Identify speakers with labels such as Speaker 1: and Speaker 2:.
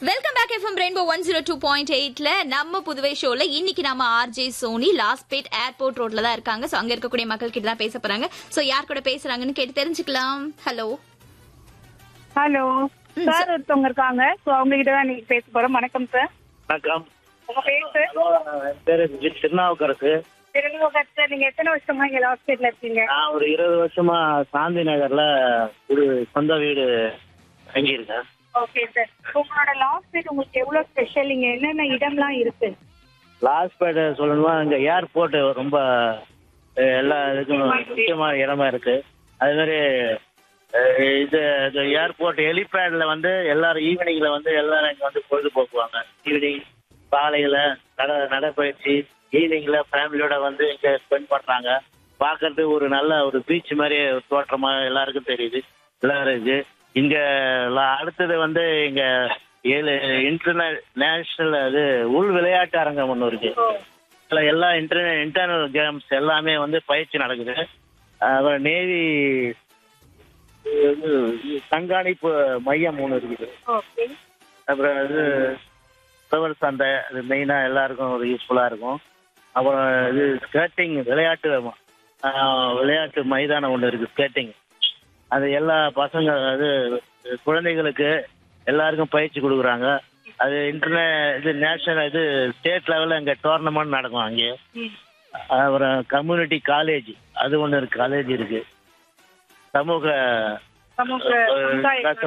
Speaker 1: welcome back FM rainbow one zero two point எயிட்ல நம்ம புதுவை ஷோல இன்னைக்கு நம்ம ஆர்ஜே சோனி லாஸ்பேட் ஏர்போர்ட் ரோட்ல தான் இருக்காங்க சோ அங்க இருக்கக்கூடிய மக்கள் கிட்ட தான் பேச போறாங்க சோ யார் கூட பேசுறாங்கன்னு கேட்டு தெரிஞ்சுக்கலாம் ஹலோ
Speaker 2: ஹலோ சார் ஒருத்தவங்க இருக்காங்க ஸோ அவங்க கிட்ட தான் நீங்க பேச போறோம் வணக்கம் சார்
Speaker 3: வணக்கம்
Speaker 2: உங்க பேர் சார்
Speaker 3: என் பேரு ஜி- திருநாவுக்கரசு
Speaker 2: திருநெல்வேலி சார் நீங்க எத்தனை வருஷமா இங்க ஹாஸ்பிட்டல் இருக்கீங்க
Speaker 3: நான் ஒரு இருபது வருஷமா சாந்தி நகர்ல ஒரு சொந்த வீடு தங்கியிருக்கேன்
Speaker 2: ஓகே சார் உங்களோட லாஸ்ட் உங்களுக்கு எவ்வளவு ஸ்பெஷல் இங்க என்னென்ன இடம்லாம் இருக்கு
Speaker 3: லாஸ்பேட் சொல்லணுமா இங்க ஏர்போர்ட் ரொம்ப அஹ், எல்லா இதுக்கும் முக்கியமான இடமா இருக்கு அது மாதிரி அஹ், இது இது ஏர்போர்ட் ஹெலிபேட்ல வந்து எல்லாரும் ஈவினிங்ல வந்து எல்லாரும் இங்க வந்து பொழுதுபோக்குவாங்க ஈவினிங் காலையில நட நடைப்பயிற்சி ஈவினிங்ல ஃபேமிலியோட வந்து இங்க ஸ்பெண்ட் பண்றாங்க பார்க்கறது ஒரு நல்ல ஒரு பீச் மாதிரி ஒரு தோற்றமா எல்லாருக்கும் தெரியுது எல்லாரும் இருக்கு இங்க ல- அடுத்தது வந்து இங்க ஏழு இன்டர்நே நேஷனல் அது உள் விளையாட்டு அரங்கம் ஒன்று இருக்கு இதுல எல்லா இன்டர்னல் இன்டர்னல் கேம்ஸ் எல்லாமே வந்து பயிற்சி நடக்குது அப்புறம் நேவி இது கண்காணிப்பு மையம் ஒன்று இருக்குது
Speaker 2: ஓகே
Speaker 3: அப்புறம் இது உழவர் சந்தை அது மெயினாக எல்லாருக்கும் ஒரு யூஸ்ஃபுல்லாக இருக்கும் அப்புறம் இது ஸ்கேட்டிங் விளையாட்டு ஆஹ், விளையாட்டு மைதானம் ஒன்று இருக்குது ஸ்கேட்டிங் அது எல்லா பசங்க அது குழந்தைகளுக்கு எல்லாருக்கும் பயிற்சி கொடுக்குறாங்க அது இன்டர்நே இது நேஷனல் இது ஸ்டேட் லெவலில் இங்கே டோர்னமெண்ட் நடக்கும் அங்கே அப்புறம் கம்யூனிட்டி காலேஜ் அது ஒன்று இருக்கு காலேஜ் இருக்கு சமூக
Speaker 2: சமூக
Speaker 3: அஹ்,
Speaker 2: சமுதாய